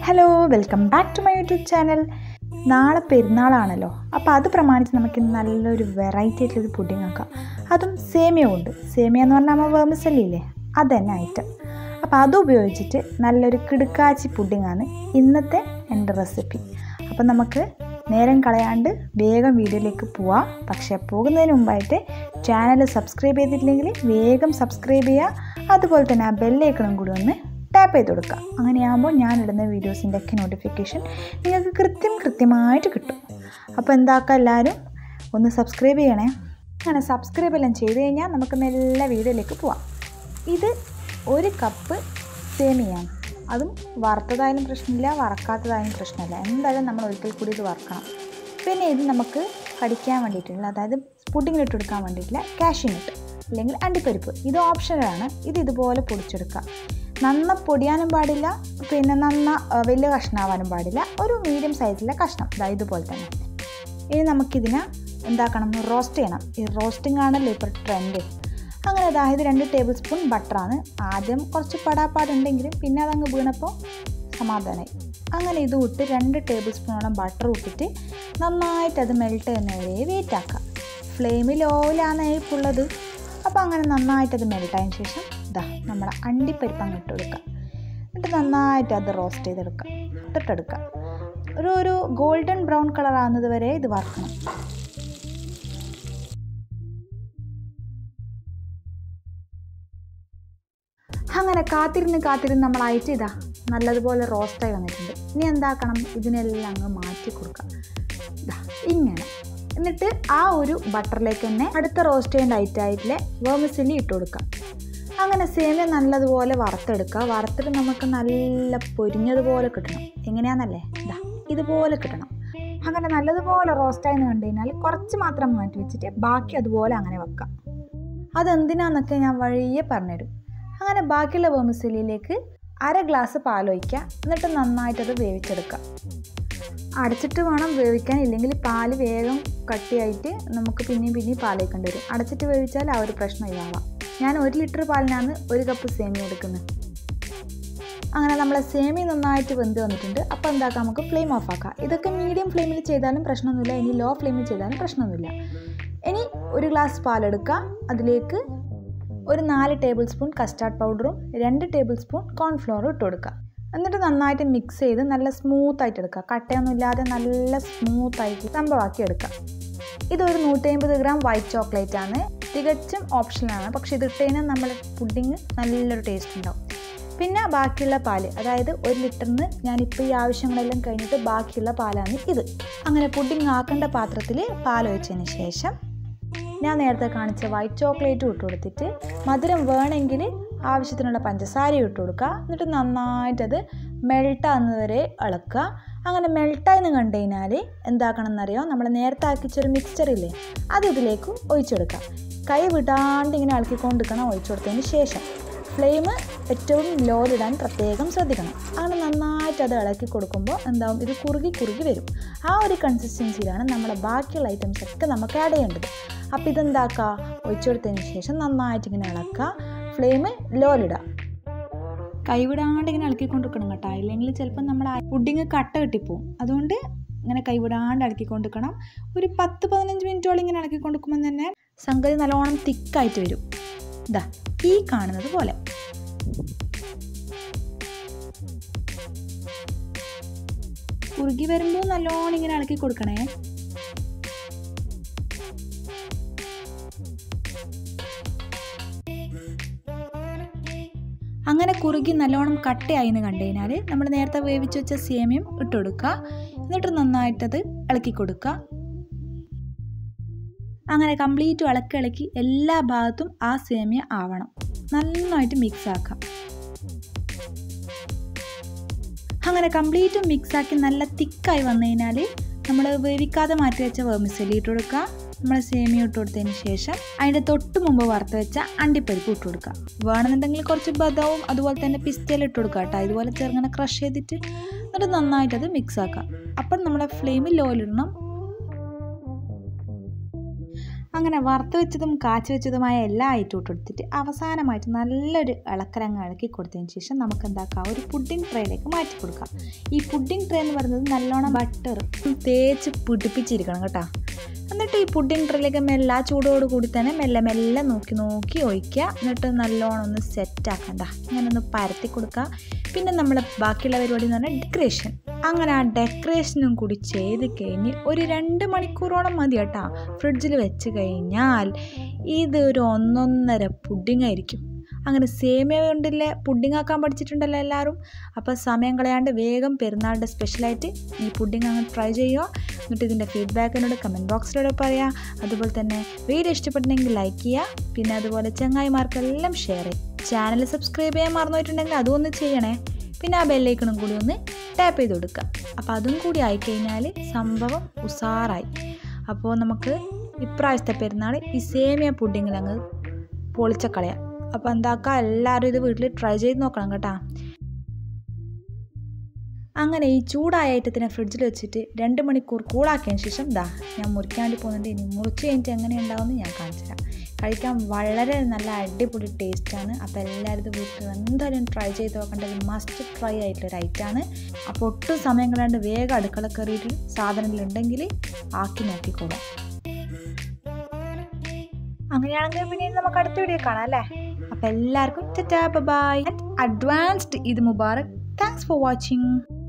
hello welcome back to my YouTube channel നാളെ പെരുന്നാളാണല്ലോ അപ്പോൾ അത് പ്രമാണിച്ച് നമുക്ക് നല്ലൊരു വെറൈറ്റി ആയിട്ടുള്ളൊരു പുഡിംഗ് ആക്കാം അതും സേമിയ ഉണ്ട് സേമിയ എന്ന് പറഞ്ഞാൽ നമ്മൾ വേമസല്ലില്ലേ അത് തന്നെ ഐറ്റം അപ്പോൾ അത് ഉപയോഗിച്ചിട്ട് നല്ലൊരു കിടുക്കാച്ചി പുഡിംഗാണ് ഇന്നത്തെ എൻ്റെ റെസിപ്പി അപ്പോൾ നമുക്ക് നേരം കളയാണ്ട് വേഗം വീഡിയോയിലേക്ക് പോവാം പക്ഷേ പോകുന്നതിന് മുമ്പായിട്ട് ചാനൽ സബ്സ്ക്രൈബ് ചെയ്തിട്ടില്ലെങ്കിൽ വേഗം സബ്സ്ക്രൈബ് ചെയ്യുക അതുപോലെ തന്നെ ആ ബെല്ലൈക്കണും കൂടി ഒന്ന് ടാപ്പ് ചെയ്ത് കൊടുക്കുക അങ്ങനെയാകുമ്പോൾ ഞാനിടുന്ന വീഡിയോസിൻ്റെ ഒക്കെ നോട്ടിഫിക്കേഷൻ നിങ്ങൾക്ക് കൃത്യം കൃത്യമായിട്ട് കിട്ടും അപ്പോൾ എന്താക്കുക എല്ലാവരും ഒന്ന് സബ്സ്ക്രൈബ് ചെയ്യണേ അങ്ങനെ സബ്സ്ക്രൈബ് എല്ലാം ചെയ്ത് കഴിഞ്ഞാൽ നമുക്ക് മെല്ലെ വീഡിയോയിലേക്ക് പോവാം ഇത് ഒരു കപ്പ് സേമിയാണ് അതും വറുത്തതായാലും പ്രശ്നമില്ല വറക്കാത്തതായാലും പ്രശ്നമില്ല എന്തായാലും നമ്മൾ ഒരിക്കൽ കൂടി ഇത് വറക്കണം പിന്നെ ഇത് നമുക്ക് കടിക്കാൻ വേണ്ടിയിട്ടുള്ള അതായത് പുഡിങ്ങിലിട്ട് കൊടുക്കാൻ വേണ്ടിയിട്ടുള്ള കാഷ്യൂനട്ട് അല്ലെങ്കിൽ അണ്ടിപ്പരിപ്പ് ഇത് ഓപ്ഷനാണ് ഇത് ഇതുപോലെ പൊടിച്ചെടുക്കുക നന്ന പൊടിയാനും പാടില്ല പിന്നെ നന്ന ആ, വലിയ കഷ്ണമാവാനും പാടില്ല ഒരു മീഡിയം സൈസിലെ കഷ്ണം ഇതാ ഇതുപോലെ തന്നെ ഇനി നമുക്കിതിനെ എന്താക്കണം റോസ്റ്റ് ചെയ്യണം ഈ റോസ്റ്റിംഗ് ആണല്ലോ ഇപ്പോൾ ട്രെൻഡ് അങ്ങനെ അതായത് രണ്ട് ടേബിൾ സ്പൂൺ ബട്ടറാണ് ആദ്യം കുറച്ച് പടാപ്പാടുണ്ടെങ്കിലും പിന്നെ അതങ്ങ് വീണപ്പോൾ സമാധാനമായി അങ്ങനെ ഇത് ഇട്ട് രണ്ട് ടേബിൾ സ്പൂണോളം ബട്ടർ ഇട്ടിട്ട് നന്നായിട്ട് അത് മെൽറ്റ് ചെയ്യുന്നവരെ വെയിറ്റ് ആക്കുക ഫ്ലെയിം ലോയിലാണ് ഉള്ളത് അപ്പോൾ അങ്ങനെ നന്നായിട്ട് അത് മെൽട്ടായതിന് ശേഷം ഇതാ നമ്മുടെ അണ്ടിപ്പരിപ്പ് അങ്ങ് ഇട്ട് കൊടുക്കുക എന്നിട്ട് നന്നായിട്ട് അത് റോസ്റ്റ് ചെയ്തെടുക്കുക ഇട്ടിട്ടെടുക്കുക ഒരു ഒരു ഗോൾഡൻ ബ്രൗൺ കളർ ആകുന്നത് വരെ ഇത് വറക്കണം അങ്ങനെ കാത്തിരുന്ന് കാത്തിരുന്ന് നമ്മളായിട്ട് ഇതാ നല്ലതുപോലെ റോസ്റ്റായി വന്നിട്ടുണ്ട് ഇനി എന്താക്കണം ഇതിനെല്ലാം അങ്ങ് മാറ്റി കൊടുക്കാം ഇതാ ഇങ്ങനെ എന്നിട്ട് ആ ഒരു ബട്ടറിലേക്ക് തന്നെ അടുത്ത റോസ്റ്റ് ചെയ്യേണ്ട ഐറ്റായിട്ടിലെ വേമസിലി ഇട്ട് കൊടുക്കാം അങ്ങനെ സേമിയ നല്ലതുപോലെ വറുത്തെടുക്കുക വറുത്തിട്ട് നമുക്ക് നല്ല പൊരിഞ്ഞതുപോലെ കിട്ടണം എങ്ങനെയാണെന്നല്ലേ ഇതാ ഇതുപോലെ കിട്ടണം അങ്ങനെ നല്ലതുപോലെ റോസ്റ്റായി കണ്ടു കഴിഞ്ഞാൽ കുറച്ച് മാത്രം മാറ്റി വെച്ചിട്ട് ബാക്കി അതുപോലെ അങ്ങനെ വെക്കാം അതെന്തിനാന്നൊക്കെ ഞാൻ വഴിയെ പറഞ്ഞുതരും അങ്ങനെ ബാക്കിയുള്ള വേമിസിലിയിലേക്ക് അര ഗ്ലാസ് പാലൊഴിക്കുക എന്നിട്ട് നന്നായിട്ടത് വേവിച്ചെടുക്കുക അടച്ചിട്ട് വേണം വേവിക്കാൻ ഇല്ലെങ്കിൽ പാല് വേഗം കട്ടിയായിട്ട് നമുക്ക് പിന്നെയും പിന്നെയും പാൽ വയ്ക്കേണ്ടി വരും അടച്ചിട്ട് വേവിച്ചാൽ ആ ഒരു പ്രശ്നം ഇതാവാം ഞാൻ ഒരു ലിറ്റർ പാലിനാണ് ഒരു കപ്പ് സേമിയ എടുക്കുന്നത് അങ്ങനെ നമ്മളെ സേമി നന്നായിട്ട് വെന്ത് വന്നിട്ടുണ്ട് അപ്പോൾ എന്താക്കാം നമുക്ക് ഫ്ലെയിം ഓഫ് ആക്കാം ഇതൊക്കെ മീഡിയം ഫ്ലെയിമിൽ ചെയ്താലും പ്രശ്നമൊന്നുമില്ല ഇനി ലോ ഫ്ലെയിമിൽ ചെയ്താലും പ്രശ്നമൊന്നുമില്ല ഇനി ഒരു ഗ്ലാസ് പാലെടുക്കുക അതിലേക്ക് ഒരു നാല് ടേബിൾ സ്പൂൺ കസ്റ്റാർഡ് പൗഡറും രണ്ട് ടേബിൾ സ്പൂൺ കോൺഫ്ലോറും ഇട്ട് കൊടുക്കുക എന്നിട്ട് നന്നായിട്ട് മിക്സ് ചെയ്ത് നല്ല സ്മൂത്ത് ആയിട്ട് എടുക്കുക കട്ടയൊന്നും ഇല്ലാതെ നല്ല സ്മൂത്ത് ആയിട്ട് സംഭവമാക്കി എടുക്കുക ഇതൊരു നൂറ്റമ്പത് ഗ്രാം വൈറ്റ് ചോക്ലേറ്റ് ആണ് തികച്ചും ഓപ്ഷനാണ് പക്ഷേ ഇത് ഇട്ട് കഴിഞ്ഞാൽ നമ്മുടെ പുഡിങ് നല്ലൊരു ടേസ്റ്റ് ഉണ്ടാവും പിന്നെ ബാക്കിയുള്ള പാല് അതായത് ഒരു ലിറ്ററിന് ഞാനിപ്പോൾ ഈ ആവശ്യങ്ങളെല്ലാം കഴിഞ്ഞിട്ട് ബാക്കിയുള്ള പാലാണ് ഇത് അങ്ങനെ പുഡിങ് ആക്കേണ്ട പാത്രത്തിൽ പാൽ ഒഴിച്ചതിന് ശേഷം ഞാൻ നേരത്തെ കാണിച്ച വൈറ്റ് ചോക്ലേറ്റ് ഇട്ട് കൊടുത്തിട്ട് മധുരം വേണമെങ്കിൽ ആവശ്യത്തിനുള്ള പഞ്ചസാര ഇട്ട് കൊടുക്കുക എന്നിട്ട് നന്നായിട്ടത് മെൽട്ടാകുന്നത് വരെ ഇളക്കുക അങ്ങനെ മെൽട്ടായെന്ന് കണ്ടു കഴിഞ്ഞാൽ എന്താക്കണം എന്നറിയോ നമ്മൾ നേരത്തെ ആക്കിച്ചൊരു മിക്സ്ചർ ഇല്ലേ അത് ഇതിലേക്ക് ഒഴിച്ചെടുക്കുക കൈ വിടാണ്ട് ഇങ്ങനെ ഇളക്കിക്കൊണ്ടിരിക്കണം ഒഴിച്ചു കൊടുത്തതിന് ശേഷം ഫ്ലെയിം ഏറ്റവും ലോയിലിടാൻ പ്രത്യേകം ശ്രദ്ധിക്കണം അങ്ങനെ നന്നായിട്ട് അത് ഇളക്കി കൊടുക്കുമ്പോൾ എന്താവും ഇത് കുറുകി കുറുകി വരും ആ ഒരു കൺസിസ്റ്റൻസിയിലാണ് നമ്മുടെ ബാക്കിയുള്ള ഐറ്റംസ് ഒക്കെ നമുക്ക് ആഡ് ചെയ്യേണ്ടത് അപ്പോൾ ഇതെന്താക്കുക ഒഴിച്ചു കൊടുത്തതിന് ശേഷം നന്നായിട്ട് ഇങ്ങനെ ഇളക്കുക ഫ്ലെയിം ലോയിലിടുക കൈവിടാണ്ട് ഇങ്ങനെ ഇളക്കിക്കൊണ്ടിരിക്കണം കേട്ടോ ഇല്ലെങ്കിൽ ചിലപ്പോൾ നമ്മുടെ പുഡിങ് കട്ട കിട്ടിപ്പോവും അതുകൊണ്ട് ഇങ്ങനെ കൈവിടാണ്ട് ഇളക്കിക്കൊണ്ടിരിക്കണം ഒരു പത്ത് പതിനഞ്ച് മിനിറ്റോളം ഇങ്ങനെ ഇളക്കിക്കൊണ്ടിരിക്കുമ്പോൾ തന്നെ സംഗതി നല്ലോണം തിക്കായിട്ട് വരും ഇതാ ഈ കാണുന്നത് പോലെ കുറുകി വരുമ്പോൾ നല്ലോണം ഇങ്ങനെ ഇളക്കി കൊടുക്കണേ അങ്ങനെ കുറുകി നല്ലോണം കട്ടയായി എന്ന് കണ്ടു കഴിഞ്ഞാൽ നമ്മൾ നേരത്തെ വേവിച്ച് വെച്ച സേമിയം ഇട്ട് കൊടുക്കുക എന്നിട്ട് നന്നായിട്ടത് ഇളക്കി കൊടുക്കുക അങ്ങനെ കംപ്ലീറ്റ് ഇളക്കി ഇളക്കി എല്ലാ ഭാഗത്തും ആ സേമിയ ആവണം നന്നായിട്ട് മിക്സ് ആക്കാം അങ്ങനെ കംപ്ലീറ്റ് മിക്സ് ആക്കി നല്ല തിക്കായി വന്നു കഴിഞ്ഞാൽ നമ്മൾ വേവിക്കാതെ മാറ്റി വെച്ച വേമിസലി ഇട്ട് കൊടുക്കുക നമ്മൾ സേമിയ ഇട്ട് കൊടുത്തതിന് ശേഷം അതിൻ്റെ തൊട്ട് മുമ്പ് വറുത്ത് വെച്ച അണ്ടിപ്പരിപ്പ് ഇട്ട് കൊടുക്കുക വേണമെന്നുണ്ടെങ്കിൽ കുറച്ച് ബദവും അതുപോലെ തന്നെ പിസ്റ്റയിൽ ഇട്ട് കൊടുക്കുക കേട്ടോ ഇതുപോലെ ചെറുങ്ങനെ ക്രഷ് ചെയ്തിട്ട് എന്നിട്ട് നന്നായിട്ട് അത് മിക്സ് ആക്കുക അപ്പം നമ്മുടെ ഫ്ലെയിം ലോയിലിടണം അങ്ങനെ വറുത്ത് വെച്ചതും കാച്ചി വെച്ചതുമായ എല്ലാ ഐറ്റം ഇട്ട് കൊടുത്തിട്ട് അവസാനമായിട്ട് നല്ലൊരു ഇളക്കരങ്ങ് ഇളക്കി കൊടുത്തതിന് ശേഷം നമുക്ക് എന്താക്കാം ഒരു പുഡിംഗ് ട്രേയിലേക്ക് മാറ്റി കൊടുക്കാം ഈ പുഡിംഗ് ട്രേ എന്ന് പറയുന്നത് നല്ലോണം ബട്ടർ തേച്ച് പിടിപ്പിച്ചിരിക്കണം കേട്ടോ എന്നിട്ട് ഈ പുഡിംഗ് ട്രേയിലേക്ക് മെല്ലെ ആ ചൂടോട് കൂടി തന്നെ മെല്ലെ മെല്ലെ നോക്കി നോക്കി ഒഴിക്കുക എന്നിട്ട് നല്ലോണം ഒന്ന് സെറ്റ് ആക്കണ്ട ഇങ്ങനെ ഒന്ന് പരത്തി കൊടുക്കുക പിന്നെ നമ്മൾ ബാക്കിയുള്ള പരിപാടി എന്ന് പറഞ്ഞാൽ ഡെക്കറേഷൻ അങ്ങനെ ആ ഡെക്കറേഷനും കൂടി ചെയ്ത് കഴിഞ്ഞ് ഒരു രണ്ട് മണിക്കൂറോളം മതി കേട്ടോ ഫ്രിഡ്ജിൽ വെച്ച് കഴിഞ്ഞാൽ ഇത് ഒരു ഒന്നൊന്നര പുഡിംഗ് ആയിരിക്കും അങ്ങനെ സേമിയ കൊണ്ടില്ലേ പുഡിംഗ് ആക്കാൻ പഠിച്ചിട്ടുണ്ടല്ലോ എല്ലാവരും അപ്പോൾ സമയം കളയാണ്ട് വേഗം പെരുന്നാളിൻ്റെ സ്പെഷ്യലായിട്ട് ഈ പുഡിംഗ് അങ്ങ് ട്രൈ ചെയ്യുക എന്നിട്ട് ഇതിൻ്റെ ഫീഡ്ബാക്ക് എന്നോട് കമൻറ്റ് ബോക്സിലൂടെ പറയുക അതുപോലെ തന്നെ വീഡിയോ ഇഷ്ടപ്പെട്ടെങ്കിൽ ലൈക്ക് ചെയ്യുക പിന്നെ അതുപോലെ ചങ്ങായിമാർക്കെല്ലാം ഷെയർ ചെയ്യുക ചാനൽ സബ്സ്ക്രൈബ് ചെയ്യാൻ മറന്നുപോയിട്ടുണ്ടെങ്കിൽ അതും ഒന്ന് ചെയ്യണേ പിന്നെ ആ ബെല്ലൈക്കണും കൂടി ഒന്ന് ടാപ്പ് ചെയ്ത് കൊടുക്കുക അപ്പോൾ അതും കൂടി ആയിക്കഴിഞ്ഞാൽ സംഭവം ഉസാറായി അപ്പോൾ നമുക്ക് ഇപ്രാവശ്യത്തെ പെരുന്നാൾ ഈ സേമിയ പുഡിങ്ങിൽ അങ്ങ് പൊളിച്ച കളയാം അപ്പോൾ എന്താക്കുക എല്ലാവരും ഇത് വീട്ടിൽ ട്രൈ ചെയ്ത് നോക്കണം കേട്ടോ അങ്ങനെ ഈ ചൂടായ ഐറ്റത്തിനെ ഫ്രിഡ്ജിൽ വെച്ചിട്ട് രണ്ട് മണിക്കൂർ കൂളാക്കിയതിന് ശേഷം ദാ ഞാൻ മുറിക്കാൻ വേണ്ടി പോകുന്നുണ്ട് ഇനി മുറിച്ച് കഴിഞ്ഞിട്ട് എങ്ങനെ ഉണ്ടാവുമെന്ന് ഞാൻ കാണിച്ചു തരാം കഴിക്കാൻ വളരെ നല്ല അടിപൊളി ടേസ്റ്റാണ് അപ്പോൾ എല്ലാവരും ഇത് വീട്ടിൽ എന്തായാലും ട്രൈ ചെയ്ത് നോക്കേണ്ട ഒരു മസ്റ്റ് ട്രൈ ആയിട്ടുള്ളൊരു ഐറ്റമാണ് അപ്പോൾ ഒട്ടും സമയം കളയാണ്ട് വേഗം അടുക്കള കയറിയിട്ട് സാധനങ്ങളുണ്ടെങ്കിൽ ആക്കി നോക്കിക്കോളാം അങ്ങനെയാണെങ്കിൽ പിന്നെ നമുക്ക് അടുത്ത വീഡിയോ കാണാം അല്ലേ അപ്പോൾ എല്ലാവർക്കും ബൈ അഡ്വാൻസ്ഡ് ഇത് മുബാറക് താങ്ക്സ് ഫോർ വാച്ചിങ്